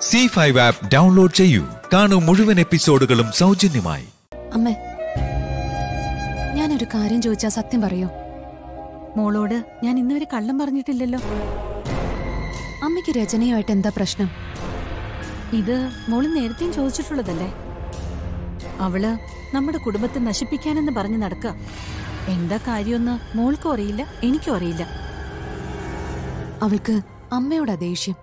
C five app download ചെയ്യൂ കാണൂ മുഴുവൻ എപ്പിസോഡുകളും സൗജന്യമായി അമ്മേ ഞാനൊരു കാര്യം ചോദിച്ചാ സത്യം പറയോ മോളോട് ഞാൻ ഇന്നുവരെ കള്ളം പറഞ്ഞിട്ടില്ലല്ലോ അമ്മയ്ക്ക് രചനയുമായിട്ട് എന്താ പ്രശ്നം ഇത് മോള് നേരത്തെയും ചോദിച്ചിട്ടുള്ളതല്ലേ അവള് നമ്മുടെ കുടുംബത്തെ നശിപ്പിക്കാനെന്ന് പറഞ്ഞു നടക്കുക എന്താ കാര്യമെന്ന് മോൾക്കും അറിയില്ല എനിക്കും അറിയില്ല അവൾക്ക് അമ്മയോടാ ദേഷ്യം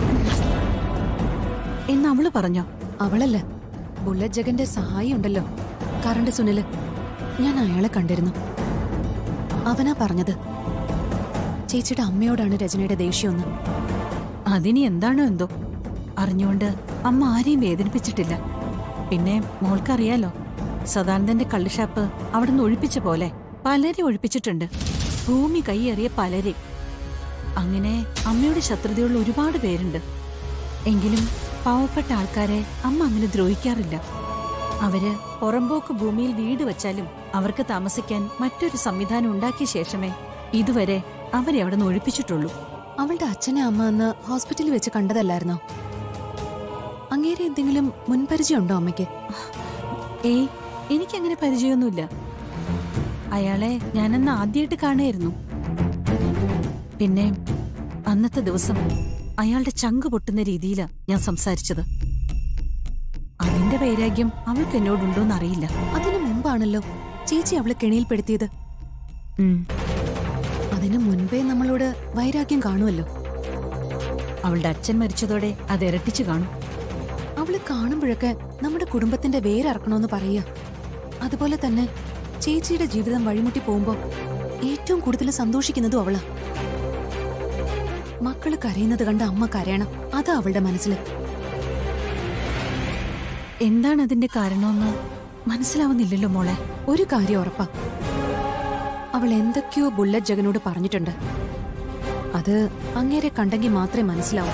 എന്ന് അവള് പറഞ്ഞോ അവളല്ല ബുള്ളറ്റ് ജഗന്റെ സഹായി ഉണ്ടല്ലോ കറണ്ട് സുനില് ഞാൻ അയാളെ കണ്ടിരുന്നു അവനാ പറഞ്ഞത് ചേച്ചിയുടെ അമ്മയോടാണ് രചനയുടെ ദേഷ്യമൊന്ന് അതിനി എന്താണോ എന്തോ അറിഞ്ഞുകൊണ്ട് അമ്മ ആരെയും വേദനിപ്പിച്ചിട്ടില്ല പിന്നെ മോൾക്കറിയാലോ സദാനന്ദന്റെ കള്ളുഷാപ്പ് അവിടെ നിന്ന് ഒഴിപ്പിച്ച പോലെ പലരെ ഒഴിപ്പിച്ചിട്ടുണ്ട് ഭൂമി കൈയേറിയ പലരെ അങ്ങനെ അമ്മയുടെ ശത്രുതയുള്ള ഒരുപാട് പേരുണ്ട് എങ്കിലും പാവപ്പെട്ട ആൾക്കാരെ അമ്മ അങ്ങനെ ദ്രോഹിക്കാറില്ല അവര് പുറമ്പോക്ക് ഭൂമിയിൽ വീട് വച്ചാലും അവർക്ക് താമസിക്കാൻ മറ്റൊരു സംവിധാനം ഉണ്ടാക്കിയ ശേഷമേ ഇതുവരെ അവരെ അവിടെ നിന്ന് ഒഴിപ്പിച്ചിട്ടുള്ളൂ അവളുടെ അച്ഛനെ അമ്മ അന്ന് ഹോസ്പിറ്റലിൽ വെച്ച് കണ്ടതല്ലായിരുന്നോ അങ്ങേരെ എന്തെങ്കിലും മുൻപരിചയം ഉണ്ടോ അമ്മയ്ക്ക് ഏയ് എനിക്കങ്ങനെ പരിചയമൊന്നുമില്ല അയാളെ ഞാനന്ന് ആദ്യമായിട്ട് കാണായിരുന്നു പിന്നെ അന്നത്തെ ദിവസം അയാളുടെ ചങ്ക് പൊട്ടുന്ന രീതിയിലാ ഞാൻ സംസാരിച്ചത് അതിന്റെ വൈരാഗ്യം അവൾക്ക് എന്നോടുണ്ടോന്ന് അറിയില്ല അതിനു മുമ്പാണല്ലോ ചേച്ചി അവളെ കെണിയിൽപ്പെടുത്തിയത് ഉം. അതിനു മുൻപേ നമ്മളോട് വൈരാഗ്യം കാണുമല്ലോ അവളുടെ അച്ഛൻ മരിച്ചതോടെ അത് ഇരട്ടിച്ചു കാണും അവള് കാണുമ്പോഴൊക്കെ നമ്മുടെ കുടുംബത്തിന്റെ വേരറക്കണമെന്ന് പറയുക അതുപോലെ തന്നെ ചേച്ചിയുടെ ജീവിതം വഴിമുട്ടി പോകുമ്പോ ഏറ്റവും കൂടുതൽ സന്തോഷിക്കുന്നതും അവളാ മക്കള് കരയുന്നത് കണ്ട് അമ്മ കരയണം അതാ അവളുടെ മനസ്സിൽ എന്താണ് അതിന്റെ കാരണമെന്ന് മനസ്സിലാവുന്നില്ലല്ലോ മോളെ ഒരു കാര്യം ഉറപ്പാ അവൾ എന്തൊക്കെയോ ബുള്ളറ്റ് ജഗനോട് പറഞ്ഞിട്ടുണ്ട് അത് അങ്ങേരെ കണ്ടെങ്കിൽ മാത്രമേ മനസ്സിലാവൂ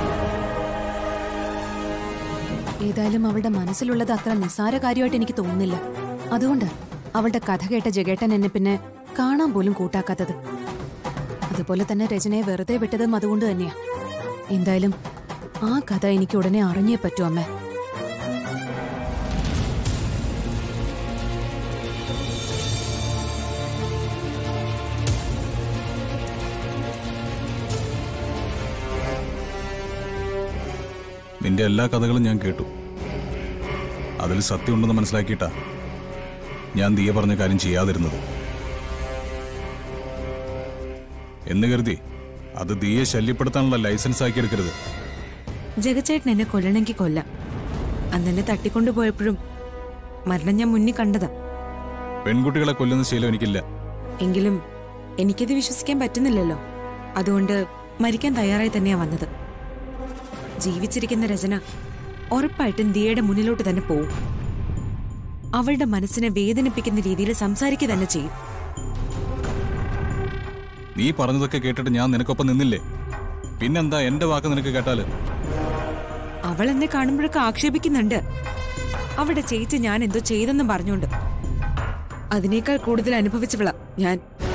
ഏതായാലും അവളുടെ മനസ്സിലുള്ളത് അത്ര നിസ്സാര കാര്യമായിട്ട് എനിക്ക് തോന്നുന്നില്ല അതുകൊണ്ട് അവളുടെ കഥ കേട്ട ജഗേട്ടൻ എന്നെ പിന്നെ കാണാൻ പോലും കൂട്ടാക്കാത്തത് അതുപോലെ തന്നെ രചനയെ വെറുതെ വിട്ടതും അതുകൊണ്ട് തന്നെയാ എന്തായാലും ആ കഥ എനിക്ക് ഉടനെ അറിഞ്ഞേ പറ്റൂ അമ്മേ നിന്റെ എല്ലാ കഥകളും ഞാൻ കേട്ടു അതിൽ സത്യമുണ്ടെന്ന് മനസ്സിലാക്കിയിട്ടാ ഞാൻ ദിയ പറഞ്ഞ കാര്യം ചെയ്യാതിരുന്നത് എന്ന് കരുതി അത് ദിയെ ശല്യപ്പെടുത്താനുള്ള ലൈസൻസ് ആക്കി എടുക്കരുത് ജഗച്ചേട്ടൻ എന്നെ കൊല്ലണമെങ്കിൽ കൊല്ലാം അന്നെന്നെ തട്ടിക്കൊണ്ടുപോയപ്പോഴും മരണം ഞാൻ മുന്നിൽ കണ്ടതാ പെൺകുട്ടികളെ കൊല്ലുന്ന ശീലം എനിക്കില്ല എങ്കിലും എനിക്കത് വിശ്വസിക്കാൻ പറ്റുന്നില്ലല്ലോ അതുകൊണ്ട് മരിക്കാൻ തയ്യാറായി തന്നെയാ വന്നത് ജീവിച്ചിരിക്കുന്ന രചന ഉറപ്പായിട്ടും ദിയയുടെ മുന്നിലോട്ട് തന്നെ പോവും അവളുടെ മനസ്സിനെ വേദനിപ്പിക്കുന്ന രീതിയിൽ സംസാരിക്കുക തന്നെ ചെയ്യും നീ പറഞ്ഞതൊക്കെ കേട്ടിട്ട് ഞാൻ നിനക്കൊപ്പം നിന്നില്ലേ പിന്നെന്താ എന്റെ വാക്ക് നിനക്ക് കേട്ടാല് അവൾ എന്നെ കാണുമ്പോഴൊക്കെ ആക്ഷേപിക്കുന്നുണ്ട് അവളുടെ ചേച്ചി ഞാൻ എന്തോ ചെയ്തെന്നും പറഞ്ഞുകൊണ്ട് അതിനേക്കാൾ കൂടുതൽ അനുഭവിച്ചവളാ ഞാൻ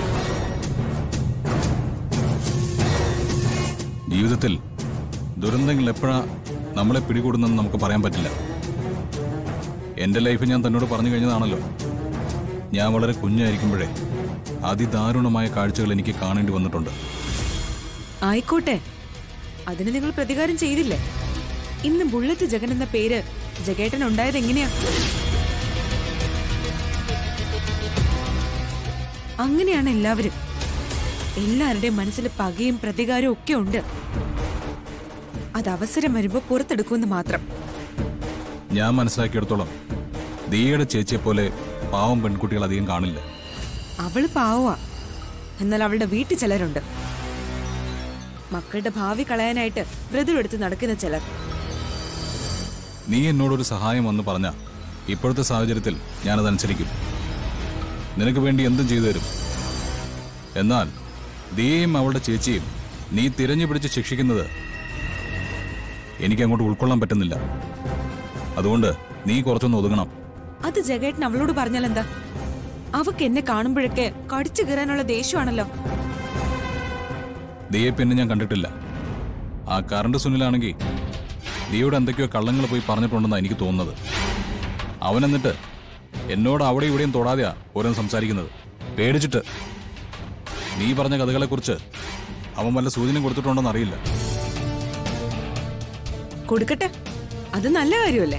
ജീവിതത്തിൽ ദുരന്തങ്ങൾ എപ്പോഴാ നമ്മളെ പിടികൂടുന്നെന്ന് നമുക്ക് പറയാൻ പറ്റില്ല എന്റെ ലൈഫ് ഞാൻ തന്നോട് പറഞ്ഞു കഴിഞ്ഞതാണല്ലോ ഞാൻ വളരെ കുഞ്ഞായിരിക്കുമ്പോഴേ അതിദാരുണമായ കാഴ്ചകൾ എനിക്ക് കാണേണ്ടി വന്നിട്ടുണ്ട് ആയിക്കോട്ടെ അതിന് നിങ്ങൾ പ്രതികാരം ചെയ്തില്ലേ ഇന്ന് ബുള്ളറ്റ് ജഗൻ എന്ന പേര് ജഗേട്ടൻ ഉണ്ടായത് എങ്ങനെയാ അങ്ങനെയാണ് എല്ലാവരും എല്ലാവരുടെയും മനസ്സിൽ പകയും പ്രതികാരവും ഒക്കെ ഉണ്ട് അത് അവസരം വരുമ്പോ പുറത്തെടുക്കുമെന്ന് മാത്രം ഞാൻ മനസ്സിലാക്കിയെടുത്തോളം ദിയയുടെ ചേച്ചിയെ പോലെ പാവം പെൺകുട്ടികൾ അധികം കാണില്ല അവള് പാവാ എന്നാൽ അവളുടെ വീട്ടിൽ ചിലരുണ്ട് മക്കളുടെ ഭാവി കളയാനായിട്ട് വ്രതം എടുത്ത് നടക്കുന്ന ചിലർ നീ എന്നോടൊരു സഹായം വന്ന് പറഞ്ഞ ഇപ്പോഴത്തെ സാഹചര്യത്തിൽ ഞാനതനുസരിക്കും നിനക്ക് വേണ്ടി എന്തും ചെയ്തു തരും എന്നാൽ ദിയയും അവളുടെ ചേച്ചിയും നീ തിരഞ്ഞു പിടിച്ച് ശിക്ഷിക്കുന്നത് എനിക്ക് അങ്ങോട്ട് ഉൾക്കൊള്ളാൻ പറ്റുന്നില്ല അതുകൊണ്ട് നീ കുറച്ചൊന്ന് ഒതുങ്ങണം അത് ജഗേട്ടൻ അവളോട് പറഞ്ഞാൽ എന്താ അവക്ക് എന്നെ കാണുമ്പോഴൊക്കെ കടിച്ചു കീറാനുള്ള ദേഷ്യമാണല്ലോ ദിയെ പിന്നെ ഞാൻ കണ്ടിട്ടില്ല ആ കറണ്ട് സുനിലാണെങ്കിൽ ദിയയോട് എന്തൊക്കെയോ കള്ളങ്ങൾ പോയി പറഞ്ഞിട്ടുണ്ടെന്നാണ് എനിക്ക് തോന്നുന്നത് അവൻ എന്നിട്ട് എന്നോട് അവിടെ ഇവിടെയും തൊടാതെയാ ഓരോന്ന് സംസാരിക്കുന്നത് പേടിച്ചിട്ട് നീ പറഞ്ഞ കഥകളെക്കുറിച്ച് അവൻ വല്ല സൂചന കൊടുത്തിട്ടുണ്ടോന്ന് അറിയില്ല കൊടുക്കട്ടെ അത് നല്ല കാര്യമല്ലേ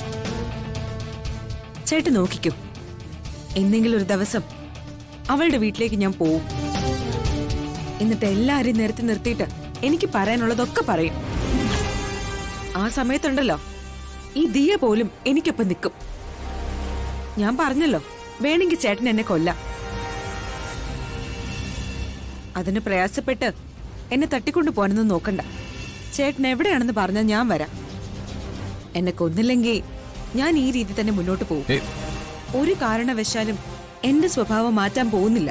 ചേട്ടൻ നോക്കിക്കോ എന്തെങ്കിലും ഒരു ദിവസം അവളുടെ വീട്ടിലേക്ക് ഞാൻ പോവും എന്നിട്ട് എല്ലാരെയും നിരത്തി നിർത്തിയിട്ട് എനിക്ക് പറയാനുള്ളതൊക്കെ പറയും ആ സമയത്തുണ്ടല്ലോ ഈ ദിയ പോലും എനിക്കൊപ്പം നിൽക്കും ഞാൻ പറഞ്ഞല്ലോ വേണമെങ്കിൽ ചേട്ടൻ എന്നെ കൊല്ലാം അതിന് പ്രയാസപ്പെട്ട് എന്നെ തട്ടിക്കൊണ്ടു പോകാനൊന്നും നോക്കണ്ട ചേട്ടൻ എവിടെയാണെന്ന് പറഞ്ഞാൽ ഞാൻ വരാം എന്നെ കൊന്നില്ലെങ്കിൽ ഞാൻ ഈ രീതി തന്നെ മുന്നോട്ട് പോകും ഏയ് ഒരു കാരണവശാലും എന്റെ സ്വഭാവം മാറ്റാൻ പോകുന്നില്ല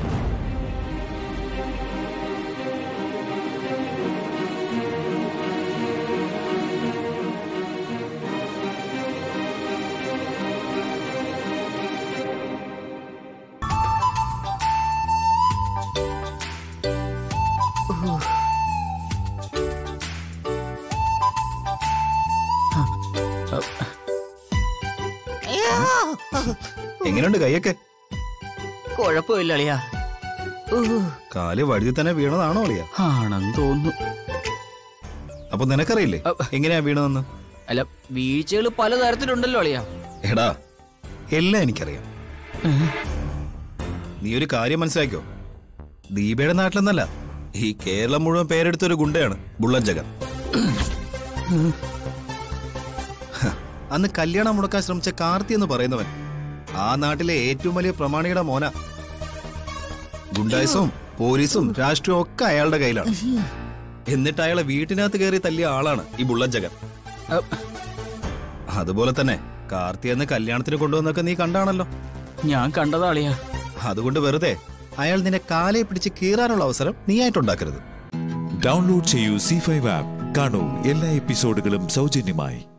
എങ്ങനെയുണ്ട് കൈയൊക്കെ കുഴപ്പമില്ല അളിയാ കാല് വഴുതി തന്നെ വീണതാണോ അളിയ ആണെന്ന് തോന്നുന്നു അപ്പൊ നിനക്കറിയില്ലേ എങ്ങനെയാ വീണതെന്ന് അല്ല വീഴ്ചകൾ പലതരത്തിലുണ്ടല്ലോ അളിയാ എടാ എല്ലാം എനിക്കറിയാം നീ ഒരു കാര്യം മനസ്സിലാക്കിയോ ദീപയുടെ നാട്ടിലെന്നല്ല ഈ കേരളം മുഴുവൻ പേരെടുത്ത ഒരു ഗുണ്ടയാണ് ബുള്ളറ്റ് ജഗൻ ഹ, അന്ന് കല്യാണം മുടക്കാൻ ശ്രമിച്ച കാർത്തി എന്ന് പറയുന്നവൻ ആ നാട്ടിലെ ഏറ്റവും വലിയ പ്രമാണിയുടെ മോന ഗുണ്ടായിസും പോലീസും രാഷ്ട്രീയവും ഒക്കെ അയാളുടെ കയ്യിലാണ് എന്നിട്ട് അയാളെ വീട്ടിനകത്ത് കയറി തല്ലിയ ആളാണ് ഈ ബുള്ളറ്റ് ജഗൻ അതുപോലെ തന്നെ കാർത്തി എന്ന് കല്യാണത്തിന് കൊണ്ടുവന്നൊക്കെ നീ കണ്ടാണല്ലോ ഞാൻ കണ്ടതാ അളിയാ അതുകൊണ്ട് വെറുതെ അയാൾ നിന്നെ കാലെ പിടിച്ച് കീറാനുള്ള അവസരം നീ ആയിട്ടുണ്ടാക്കരുത് ഡൗൺലോഡ് ചെയ്യൂ സി ഫൈവ് ആപ്പ് കാണൂ എല്ലാ എപ്പിസോഡുകളും സൗജന്യമായി